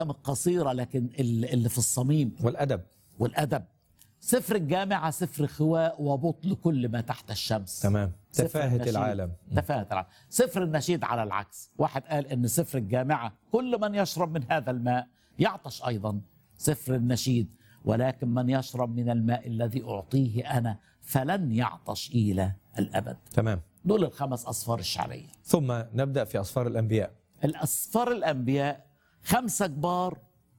القصيرة لكن اللي في الصميم والادب والأدب سفر الجامعة سفر خواء وبطل كل ما تحت الشمس تمام سفر تفاهه النشيد. العالم تفاهة العالم سفر النشيد على العكس واحد قال ان سفر الجامعة كل من يشرب من هذا الماء يعطش ايضا سفر النشيد ولكن من يشرب من الماء الذي اعطيه انا فلن يعطش الى الابد تمام دول الخمس اصفار الشعريه ثم نبدا في اصفار الانبياء الأصفار الأنبياء خمسة كبار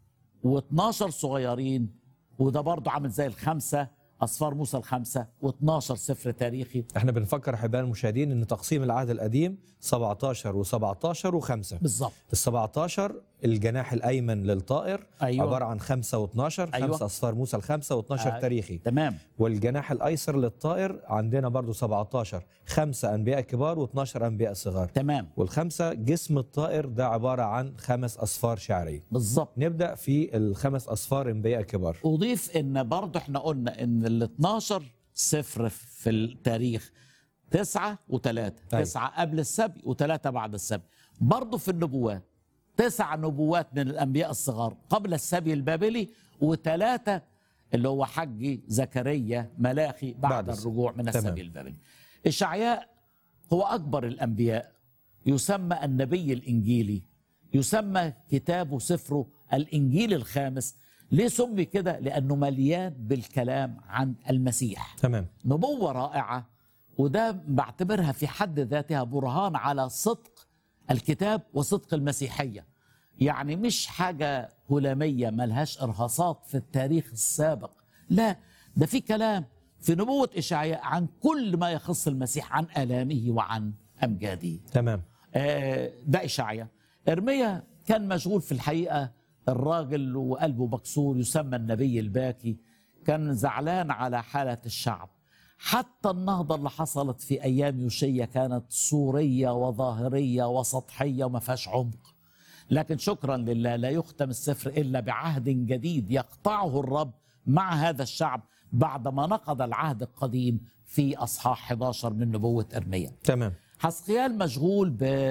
و12 صغيرين وده برضه عامل زي الخمسة أصفار موسى الخمسة و12 سفر تاريخي احنا بنفكر احبائي المشاهدين ان تقسيم العهد القديم 17 و17 و5 بالظبط ال 17 الجناح الايمن للطائر أيوة. عباره عن 5 و12 أيوة. خمسه اصفار موسى الخمسه و12 آه. تاريخي تمام والجناح الايسر للطائر عندنا برضو 17 خمسه انبياء كبار و12 انبياء صغار تمام والخمسه جسم الطائر ده عباره عن خمس اصفار شعريه بالظبط نبدا في الخمس اصفار انبياء كبار أضيف إن برضه إحنا قلنا إن ال 12 سفر في التاريخ تسعة وثلاثة أيوة. تسعة قبل السبي وثلاثة بعد السبي برضه في النبوات تسع نبوات من الأنبياء الصغار قبل السبي البابلي وثلاثة اللي هو حجي زكريا ملاخي بعد, بعد بعد السبي. الرجوع من تمام. السبي البابلي إشعياء هو أكبر الأنبياء يسمى النبي الإنجيلي يسمى كتابه سفره الإنجيل الخامس ليه سمي كده لأنه مليان بالكلام عن المسيح تمام نبوة رائعة وده بعتبرها في حد ذاتها برهان على صدق الكتاب وصدق المسيحية يعني مش حاجة هلامية ملهاش إرهاصات في التاريخ السابق لا ده في كلام في نبوة إشعياء عن كل ما يخص المسيح عن آلامه وعن أمجاده تمام آه، ده إشعيا إرميا كان مشغول في الحقيقة الراجل وقلبه مكسور يسمى النبي الباكي كان زعلان على حالة الشعب حتى النهضة اللي حصلت في أيام يوشية كانت صورية وظاهرية وسطحية وما فيهاش عمق لكن شكرا لله لا يختم السفر إلا بعهد جديد يقطعه الرب مع هذا الشعب بعدما نقض العهد القديم في أصحاح 11 من نبوة إرميا تمام حسقيال مشغول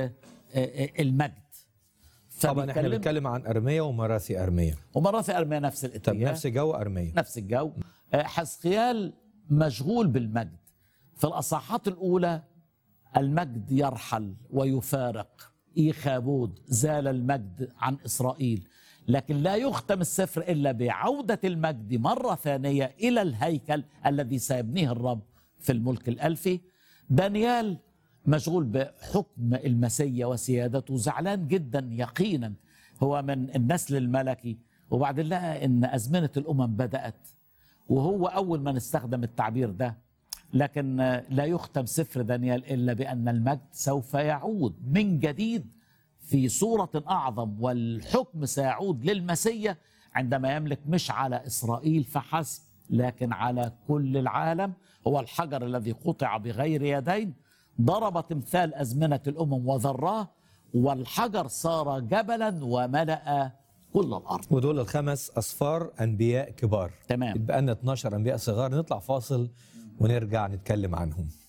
بالمجد طبعا احنا فبيتكلم- بنتكلم عن ارميا ومراثي ارميا ومرات ارميا نفس طب الاتجاه نفس جو ارميا نفس الجو آه، حسقيال مشغول بالمجد في الاصحاحات الاولى المجد يرحل ويفارق ايخابود زال المجد عن اسرائيل لكن لا يختم السفر الا بعوده المجد مره ثانيه الى الهيكل الذي سيبنيه الرب في الملك الالفي دانيال مشغول بحكم المسيا وسيادته زعلان جدا يقينا هو من النسل الملكي وبعدين لقى ان ازمنه الامم بدات وهو اول من استخدم التعبير ده لكن لا يختم سفر دانيال الا بان المجد سوف يعود من جديد في صوره اعظم والحكم سيعود للمسيا عندما يملك مش على اسرائيل فحسب لكن على كل العالم هو الحجر الذي قطع بغير يدين ضرب تمثال ازمنه الامم وذراه والحجر صار جبلا وملا كل الارض ودول الخمس اصفار انبياء كبار تمام يبقى لنا 12 انبياء صغار نطلع فاصل ونرجع نتكلم عنهم